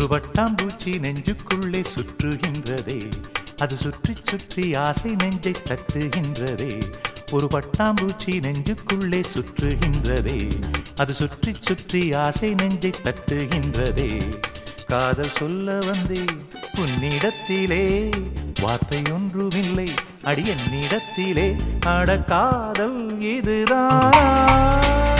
ஒரு வட்டாம்பூச்சி நெஞ்சுக்குள்ளே சுற்றுகின்றதே அது சுற்றி சுற்றி ஆசை நெஞ்சை தட்டுகின்றதே ஒரு பட்டாம்பூச்சி நெஞ்சுக்குள்ளே சுற்றுகின்றதே அது சுற்றி சுற்றி ஆசை நெஞ்சை தட்டுகின்றதே காதல் சொல்ல வந்தே உன்னிடத்திலே வார்த்தை ஒன்றுமில்லை அடி என்னிடத்திலே அட காதல் இதுதான்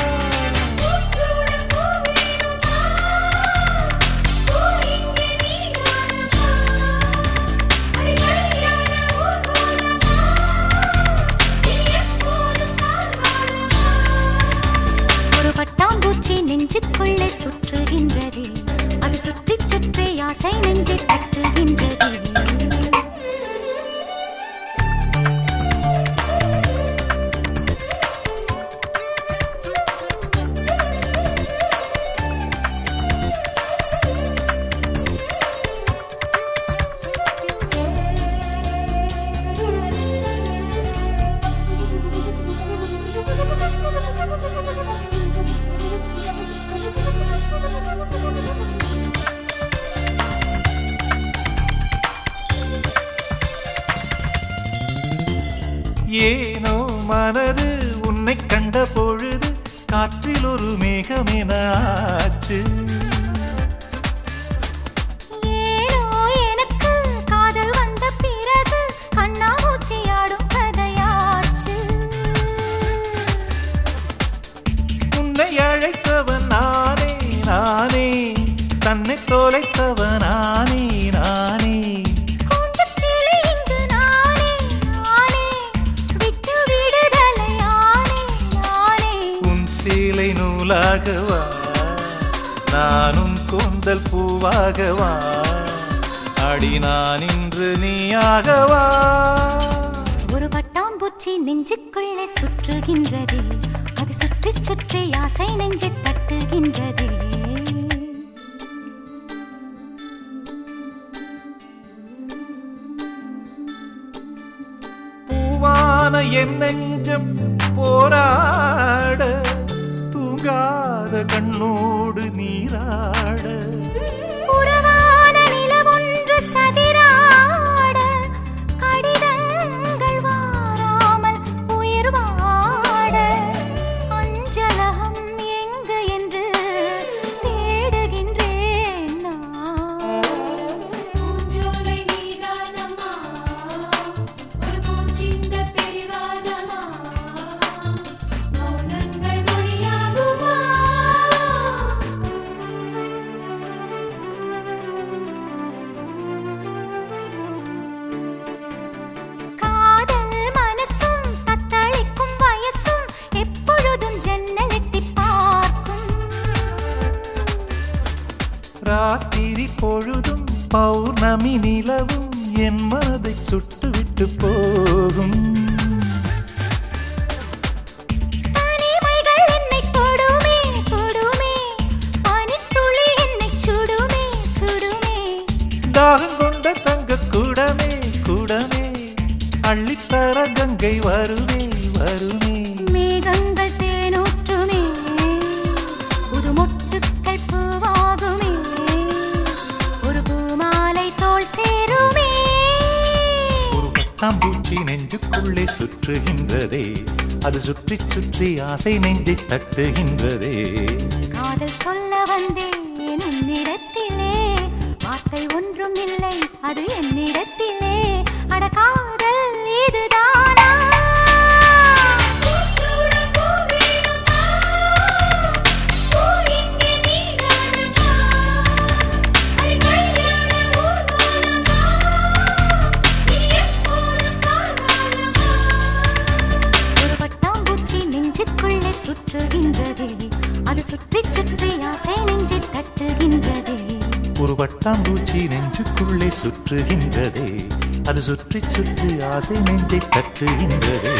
ஒரு பட்டாம்பூச்சி நெஞ்சுக்குள்ளே சுற்றுகின்றதே அது சுற்றி சுற்றி ஆசை நெஞ்சை தட்டுகின்றதே ஏனோ மனது உன்னை கண்ட பொழுது காற்றில் ஒரு மேகமென ஆச்சு ஏனோ எனக்கு காதல் வந்த பிறகு கண்ணாமூச்சியாடும் கதையாச்சு உன்னை அழைத்தவன் நானே நானே தன்னை தொலைத்தவன் நானே நானே கூண்டுக் கிளி இங்கு நானே, நானே. விட்டு விடுதலை நானே, நானே. உன் சீலை நூலாகவா நானும் கூந்தல் பூவாகவா அடி நான் இன்று நீயாகவா ஒரு பட்டாம்பூச்சி நெஞ்சுக்குள்ளே சுற்றுகின்றதே அது சுற்றி சுற்றி ஆசை நெஞ்சை தட்டுகின்றதே பூவான என் நெஞ்சம் போராட தூங்காத கண்ணோடு நீராட உறவான நிலவொன்று சதிராட கடிதங்கள் வாராமல் உயிர் வாட அஞ்சலகம் எங்கு என்று தேடுகின்றேன் நான். பூஞ்சோலை நீதானம்மா ஒரு பூச்சிந்த பிடிவாதமா மௌனங்கள் மொழியாகுமா காதல் மனசும் தத்தளிக்கும் வயசும் எப்பொழுதும் ஜன்னல் எட்டிப் பார்க்கும் ராத்திரி பொழுதும் பௌர்ணமி நிலவும் என் மனதை சுட்டுவிட்டு போகும் தனிமைகள் என்னைத் தொடுமே, தொடுமே. பனித்துளி என்னைச் சுடுமே, சுடுமே. தாகம் கொண்ட தங்க குடமே குடமே அள்ளித்தர கங்கை வருமே வருமே மேகங்கள் தேனூற்றுமே, புது மொட்டுக்கள் பூவாகுமே. ஒரு பூமாலை தோள் சேருமே. ஒரு பட்டாம்பூச்சி நெஞ்சுக்குள்ளே சுற்றுகின்றதே அது சுற்றி சுற்றி ஆசை நெஞ்சை தட்டுகின்றதே காதல் சொல்ல வந்தேன் உன்னிடத்திலே வார்த்தை ஒன்றும் இல்லை அது என்னிடத்திலே அட காதல் இதுதானா பூச்சூட பூ வேணுமா பூ இங்கே நீதானம்மா அடி கல்யாண ஊர்வலமா நீ எப்போதும் கால்வானமா ஒரு பட்டாம்பூச்சி நெஞ்சுக்குள்ளே சுற்றுகின்றதே அது சுற்றி சுற்றி ஆசை நெஞ்சை தட்டுகின்றதே ஒரு வட்டாம்பூச்சி நெஞ்சுக்குள்ளே சுற்றுகின்றதே அது சுற்றி சுற்றி ஆசை நெஞ்சை தட்டுகின்றதே